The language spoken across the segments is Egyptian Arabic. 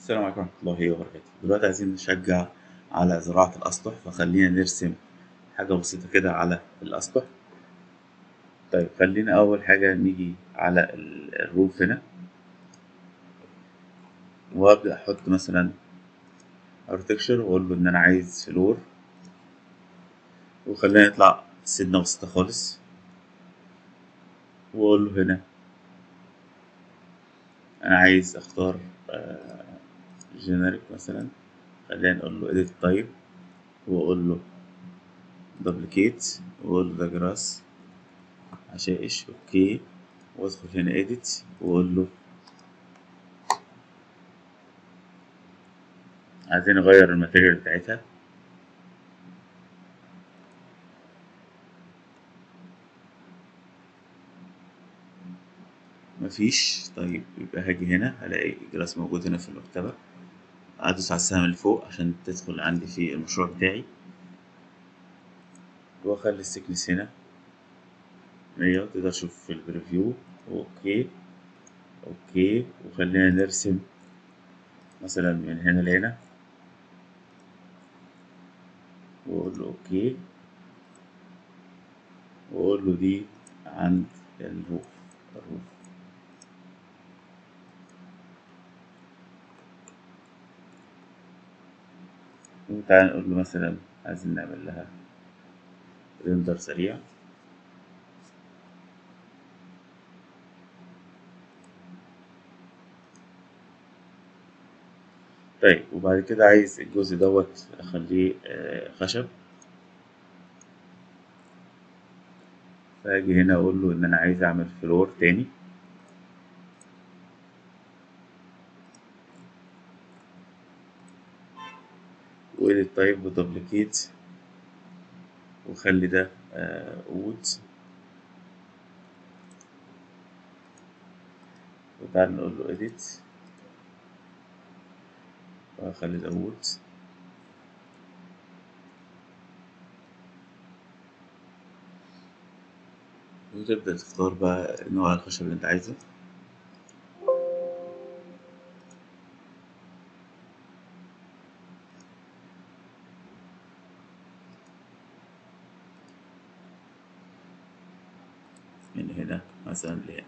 السلام عليكم ورحمة الله وبركاته دلوقتي عايزين نشجع على زراعة الأسطح فخلينا نرسم حاجة بسيطة كده على الأسطح طيب خلينا أول حاجة نيجي على ال- الروف هنا وأبدأ أحط مثلا ارتكشر وأقول له إن أنا عايز فلور وخلينا نطلع سنة بسيطة خالص وأقول له هنا أنا عايز أختار جينيريك مثلا خلينا نقول له edit type وأقول له duplicate وأقول له ده جراس عشائش أوكي وأدخل هنا edit وأقول له عايزين نغير الماتيريال بتاعتها مفيش طيب يبقى هاجي هنا هلاقي جراس موجود هنا في المكتبة أدوس على السهم اللي فوق عشان تدخل عندي في المشروع بتاعي وأخلي السكنس هنا مية تقدر تشوف في البريفيو أوكي أوكي وخلينا نرسم مثلا من هنا لهنا وأقول له أوكي وأقول له دي عند الروف الروف وتعالى نقول له مثلا عايزين نعمل لها ريندر سريع طيب وبعد كده عايز الجزء دوت اخليه آه، خشب فاجي هنا اقول له ان انا عايز اعمل فلور تاني وإيديت تايب ودوبليكيت وخلي ده وود وتعال نقول له edit وأخلي ده وود وتبدأ تختار بقى نوع الخشب اللي انت عايزه من هنا مثلا لهنا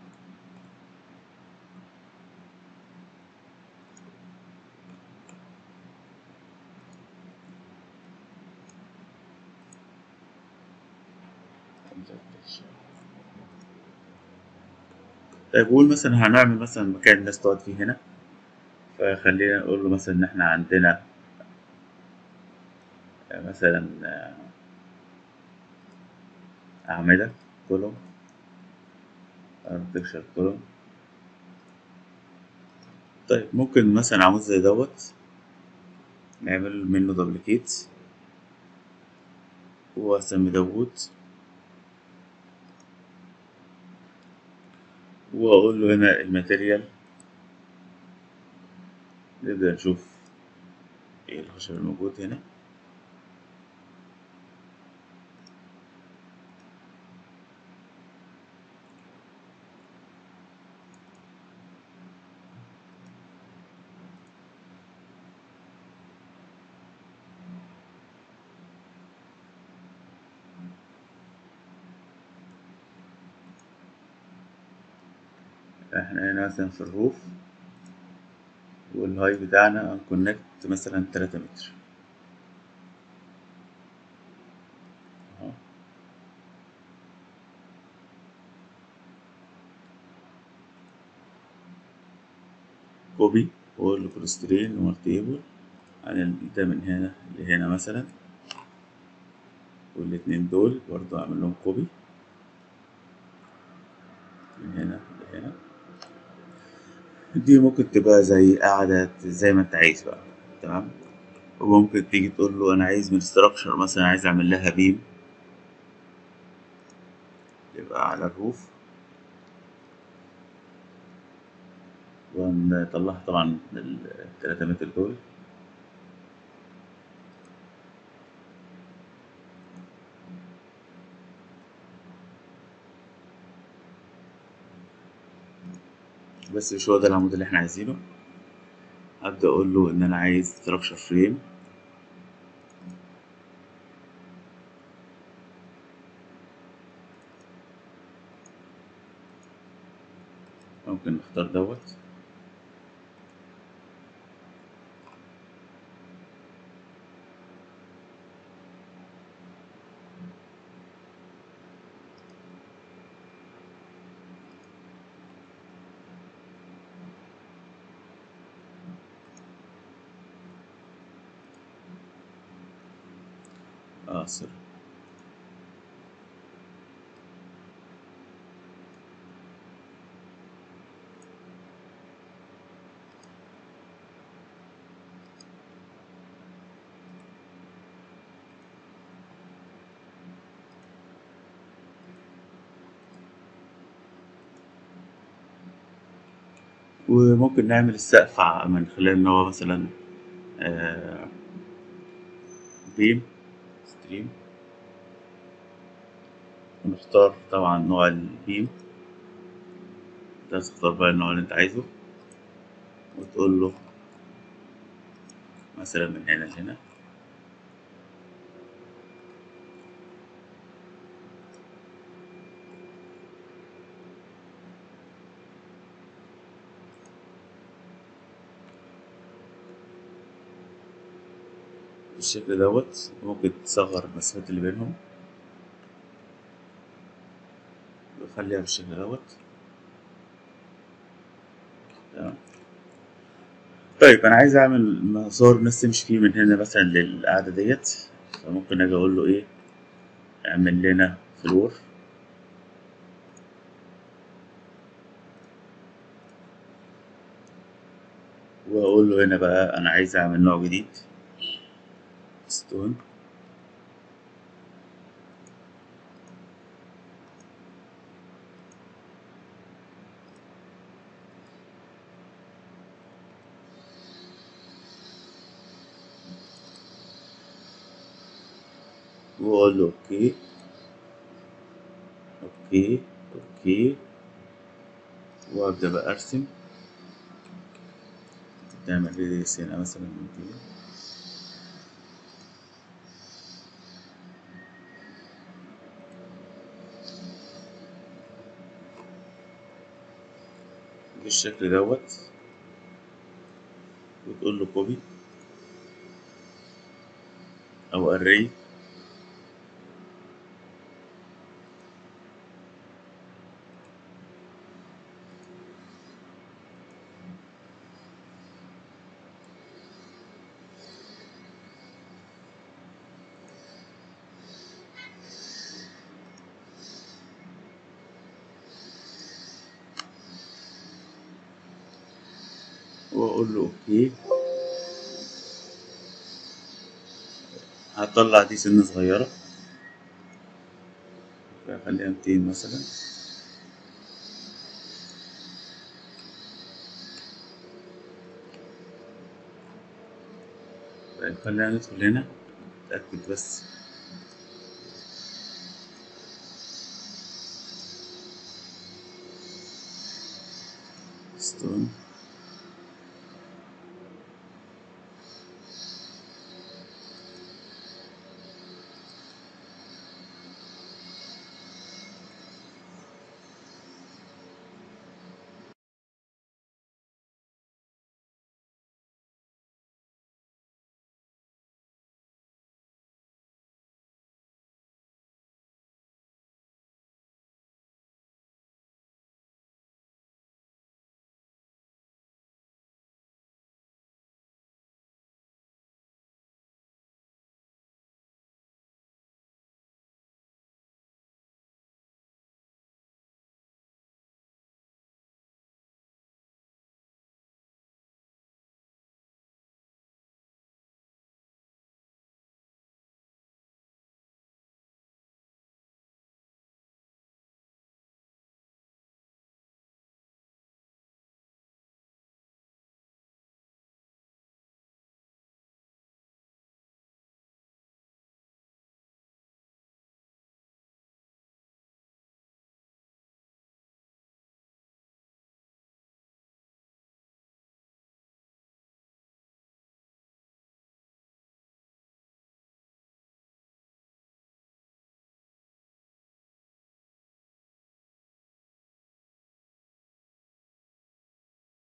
طيب قول مثلا هنعمل مثلا مكان الناس تقعد فيه هنا فخلينا نقول له مثلا ان احنا عندنا مثلا أعمدة كولوم ارتكشر كولوم طيب ممكن مثلا عمود زي دوت نعمل منه دوبليكيت واسمي داوود واقول له هنا الماتيريال نبدأ نشوف ايه الخشب الموجود هنا احنا هنا مثلا في الروف والهاي بتاعنا كونكت مثلا تلاتة متر اهو. كوبي وأقول له كونسترين ومالتيبل عن ده من هنا لهنا مثلا والاتنين دول برضو أعمل لهم كوبي من هنا لهنا دي ممكن تبقى زي قاعدة زي ما انت عايز بقى تمام وممكن تيجي تقول له انا عايز من ستراكشر مثلا عايز اعمل لها بيم يبقى على الروف ونطلعها طبعا التلاتة متر دول بس مش هو ده العمود اللي احنا عايزينه هبدأ أقول له إن أنا عايز structure frame ممكن نختار دوت اه سوري وممكن نعمل السقف ع- من خلال إن هو مثلا آه بيم ستريم ونختار طبعا نوع البيم ده تختار بقى النوع اللي انت عايزه وتقول له مثلا من هنا لهنا بالشكل دوت ممكن تصغر المسافات اللي بينهم وخليها بالشكل دوت تمام طيب انا عايز اعمل مسار الناس تمشي فيه من هنا مثلا للقعدة ديت فممكن اجي اقول له ايه اعمل لنا فلور واقول له هنا بقى انا عايز اعمل نوع جديد ستون واقول له اوكي اوكي اوكي وابدا بقى ارسم تعمل ريديوس هنا مثلا من دي بالشكل دوت وتقول له كوبي او array واقول له اوكي هطلع دي سنة صغيرة خليها 200 مثلا طيب خلينا ندخل هنا نتأكد بس ستون